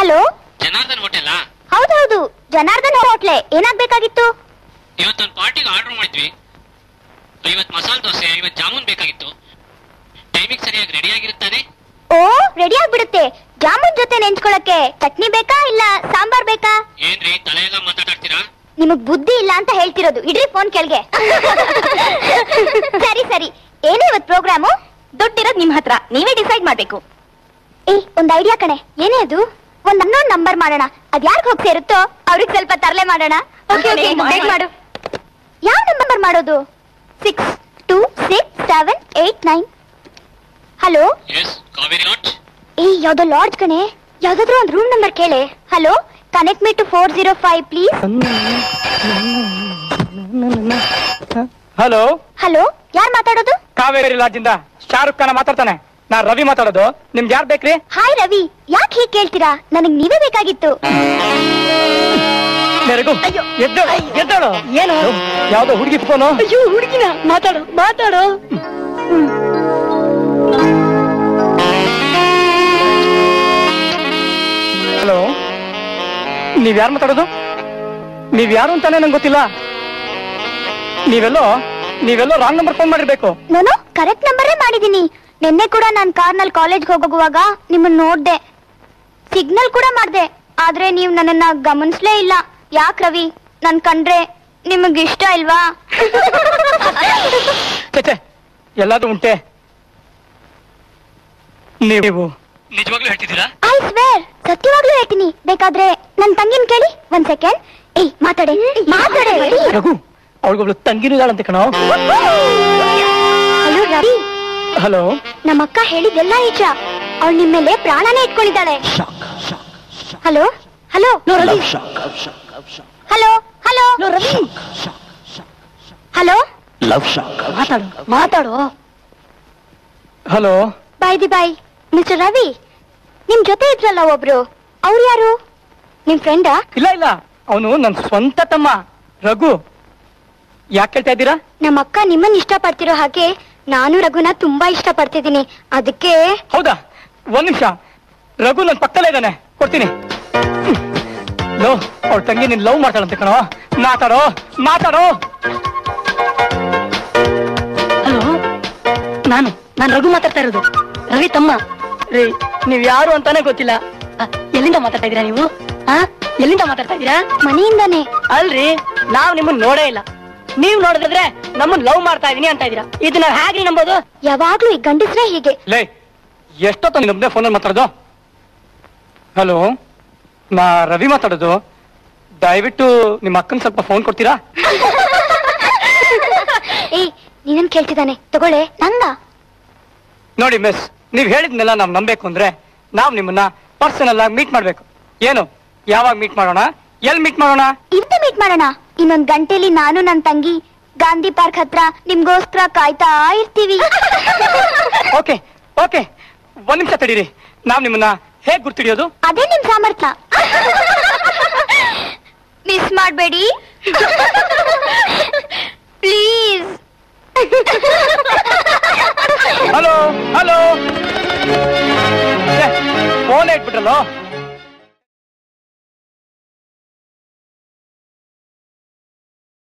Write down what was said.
Hello Janardhan ಹೋಟೆಲಾ ಹೌದೌದು ಜನಾರ್ದನ್ ಹೋಟ್ಲೆ ಏನಾಗ್ಬೇಕಾಗಿತ್ತು ಇವತ್ತೊಂದು ಪಾರ್ಟಿಗೆ ಆರ್ಡರ್ ಮಾಡಿದ್ವಿ ಐವತ್ ಮಸಾಲೆ ದೋಸೆ ಐವತ್ ಜಾಮೂನ್ ಬೇಕಾಗಿತ್ತು ಟೈಮಿಗೆ ಸರಿಯಾಗಿ ರೆಡಿ ಆಗಿರುತ್ತಾನೆ ಓ ರೆಡಿ ಆಗ್ಬಿಡುತ್ತೆ ಜಾಮೂನ್ ಜೊತೆ ನೆಂಚ್ಕೊಳಕ್ಕೆ ಚಟ್ನಿ ಬೇಕಾ ಇಲ್ಲ ಸಾಂಬಾರ್ ಬೇಕಾ ಏನ್ರಿ ತಲೆ ಎಲ್ಲ ಮಾತಾಡ್ತೀರಾ ನಿಮಗ್ ಬುದ್ಧಿ ಇಲ್ಲ ಅಂತ ಹೇಳ್ತಿರೋದು ಇಡ್ರಿ ಫೋನ್ ಕೆಳಗೆ ಸರಿ ಸರಿ ಏನೇ ಇವತ್ ಪ್ರೋಗ್ರಾಮು ದುಡ್ಡಿರೋದ್ ನಿಮ್ ಹತ್ರ ನೀವೇ ಡಿಸೈಡ್ ಮಾಡ್ಬೇಕು ಏ ಒಂದ್ ಐಡಿಯಾ ಕಣೆ ಏನೇ ಅದು ಒಂದ್ ಅನ್ನೋನ್ ನಂಬರ್ ಮಾಡೋಣ ಅದ್ ಯಾರ್ಗ್ ಹೋಗ್ ಸೇರುತ್ತೋ ಅವ್ರಿಗೆ ಸ್ವಲ್ಪ ತರಲೆ ಮಾಡೋಣ Okay, okay, ಬೇಗ ಮಾಡು ಯಾವ ನಂಬರ್ ಮಾಡೋದು six two six seven eight nine hello yes Kaveri lodge ಏ ಯಾವ್ದೋ ಲಾಡ್ಜ್ ಕಣೆ ಯಾವ್ದಾದ್ರು ಒಂದ್ ರೂಮ್ ನಂಬರ್ ಕೇಳೆ hello connect me to four zero five please hello hello ಯಾರ್ ಮಾತಾಡೋದು ಕಾವೇರಿ ಲಾಡ್ಜಿಂದ ಶಾರುಖ್ ಖಾನ ಮಾತಾಡ್ತಾನೆ ನಾ ರವಿ ಮಾತಾಡೋದು ನಿಮ್ಗೆ ಯಾರು ಬೇಕ್ರಿ ಹಾಯ್ ರವಿ ಯಾಕೆ ಹೀಗೆ ಕೇಳ್ತೀರಾ ನನಗ್ ನೀವೇ ಬೇಕಾಗಿತ್ತು ರಘು ಅಯ್ಯೋ. ಎದ್ದು ಎದ್ದಳು ಏನು? ಯಾವ್ದೋ ಹುಡುಗಿ ಫೋನು ಅಯ್ಯೋ ಹುಡುಗಿನ ಮಾತಾಡು ಮಾತಾಡು ಹಲೋ ನೀವ್ ಯಾರು ಮಾತಾಡೋದು ನೀವ್ ಯಾರು ಅಂತಾನೆ ನಂಗೆ ಗೊತ್ತಿಲ್ಲ ನೀವೆಲ್ಲೋ ನೀವೆಲ್ಲೋ ರಾಂಗ್ ನಂಬರ್ ಫೋನ್ ಮಾಡಿರ್ಬೇಕು ನಾನು ಕರೆಕ್ಟ್ ನಂಬರೇ ಮಾಡಿದೀನಿ ನಿನ್ನೆ ಕೂಡ ನಾನ್ ಕಾರ್ನಲ್ಲಿ ಕಾಲೇಜ್ಗೆ ಹೋಗುವಾಗ ನಿಮ್ಮನ್ನ ನೋಡ್ದೆ ಸಿಗ್ನಲ್ ಕೂಡ ಮಾಡ್ದೆ ಆದ್ರೆ ನೀವ್ ನನ್ನನ್ನ ಗಮನಿಸ್ಲೇ ಇಲ್ಲ ಯಾಕ್ ರವಿ ನನ್ ಕಂಡ್ರೆ ನಿಮಗ್ ಇಷ್ಟ ಇಲ್ವಾ ಚೆ ಎಲ್ಲಾದ್ರೂ ಉಂಟೆ ನೀವು ನಿಜವಾಗ್ಲೂ ಹೇಳ್ತಿದ್ದೀರಾ ಐ ಸ್ವೇರ್ ಸತ್ಯವಾಗ್ಲೂ ಹೇಳ್ತೀನಿ ಬೇಕಾದ್ರೆ ನನ್ ತಂಗಿನ ಕೇಳಿ ಒಂದ್ ಸೆಕೆಂಡ್ ಏಯ್ ಮಾತಾಡೆ ಮಾತಾಡೆ ರಘು ಅವಳಿಗೊಬ್ಳು ತಂಗಿನೂ ಇದ್ದಾಳಂತೆ ಕಣೋ ಹಲೋ ರವಿ ಹಲೋ ನಮ್ಮ ಅಕ್ಕ ಹೇಳಿದ್ದೆಲ್ಲ ನಿಜ ಅವಳು ನಿಮ್ಮ ಮೇಲೆ ಪ್ರಾಣನೇ ಇಟ್ಕೊಂಡಿದ್ದಾಳೆ hello hello Ravi hello hello Ravi hello ಮಾತಾಡು ಮಾತಾಡು hello by the by mister Ravi ನಿಮ್ ಜೊತೆ ಇದ್ರಲ್ಲ ಒಬ್ರು ಅವ್ರು ಯಾರು ನಿಮ್ ಫ್ರೆಂಡಾ ಇಲ್ಲ ಇಲ್ಲ ಅವನು ನನ್ ಸ್ವಂತ ತಮ್ಮ ರಘು ಯಾಕೆ ಕೇಳ್ತಾ ಇದ್ದೀರಾ ನಮ್ಮ ಅಕ್ಕ ನಿಮ್ಮನ್ನ ಇಷ್ಟಪಡ್ತಿರೋ ಹಾಗೆ ನಾನು ರಘುನ ತುಂಬಾ ಇಷ್ಟಪಡ್ತಿದ್ದೀನಿ ಅದಕ್ಕೆ ಹೌದಾ ಒಂದ್ ನಿಮಿಷ ರಘು ನನ್ ಪಕ್ಕದಲ್ಲೇ ಇದ್ದಾನೆ ಕೊಡ್ತೀನಿ ಲೋ ಅವ್ಳ ತಂಗಿ ನೀನ್ ಲವ್ ಮಾಡ್ತಾಳಂತೆ ಕಣೋ ಮಾತಾಡೋ ಮಾತಾಡೋ ಹಲೋ ನಾನು ನಾನು ರಘು ಮಾತಾಡ್ತಾ ಇರೋದು ರವಿ ತಮ್ಮ ರೀ ನೀವ್ ಯಾರು ಅಂತಾನೆ ಗೊತ್ತಿಲ್ಲ ಅ, ಎಲ್ಲಿಂದ ಮಾತಾಡ್ತಾ ಇದೀರಾ ನೀವು ಆ ಎಲ್ಲಿಂದ ಮಾತಾಡ್ತಾ ಇದೀರಾ ಮನೆಯಿಂದಾನೆ ಅಲ್ರಿ ನಾವ್ ನಿಮ್ಮನ್ನ ನೋಡೇ ಇಲ್ಲ ನೀವ್ ನೋಡಿದ್ರೆ ನಮ್ಮನ್ನ ಲವ್ ಮಾಡ್ತಾ ಇದೀನಿ ಅಂತ ಇದೀರಾ ಇದನ್ನ ಹೇಗ್ರಿ ನಂಬೋದು ಯಾವಾಗ್ಲೂ ಈ ಗಂಡಸ್ರೇ ಹೀಗೆ ಲೇ ಎಷ್ಟೊತ್ತ ನೀನ್ ಒಬ್ಬನೇ ಫೋನಲ್ಲಿ ಮಾತಾಡೋದು ಹಲೋ ನಾ ರವಿ ಮಾತಾಡೋದು ದಯವಿಟ್ಟು ನಿಮ್ಮ ಅಕ್ಕನ ಸ್ವಲ್ಪ ಫೋನ್ ಕೊಡ್ತೀರಾ ಏಯ್ ನೀನನ್ ಕೇಳ್ತಿದ್ದಾನೆ ತಗೊಳ್ಳೆ ನಂಗ ನೋಡಿ ಮಿಸ್ ನೀವ್ ಹೇಳಿದ್ನೆಲ್ಲ ನಾವ್ ನಂಬೇಕು ಅಂದ್ರೆ ನಾವ್ ನಿಮ್ಮನ್ನ ಪರ್ಸನಲ್ ಆಗಿ ಮೀಟ್ ಮಾಡ್ಬೇಕು ಏನು ಯಾವಾಗ ಮೀಟ್ ಮಾಡೋಣ ಎಲ್ ಮೀಟ್ ಮಾಡೋಣ ಇಂತ ಮೀಟ್ ಮಾಡೋಣ ಇನ್ನೊಂದ್ ಗಂಟೆಲಿ ನಾನು ನನ್ ತಂಗಿ ಗಾಂಧಿ ಪಾರ್ಕ್ ಹತ್ರ ನಿಮ್ಗೋಸ್ಕರ ಕಾಯ್ತಾ ಇರ್ತೀವಿ ಓಕೆ ಓಕೆ ಒಂದ್ ನಿಮಿಷ ತಡೀರಿ ನಾವ್ ನಿಮ್ಮನ್ನ ಹೇಗ್ ಗುರ್ತಿಡಿಯೋದು ಅದೇ ನಿಮ್ ಸಾಮರ್ಥ್ಯ ಮಿಸ್ ಮಾಡ್ಬೇಡಿ ಪ್ಲೀಸ್ ಹಲೋ ಹಲೋ ಫೋನ್ ಇಟ್ಬಿಟ್ರಲ್ಲೋ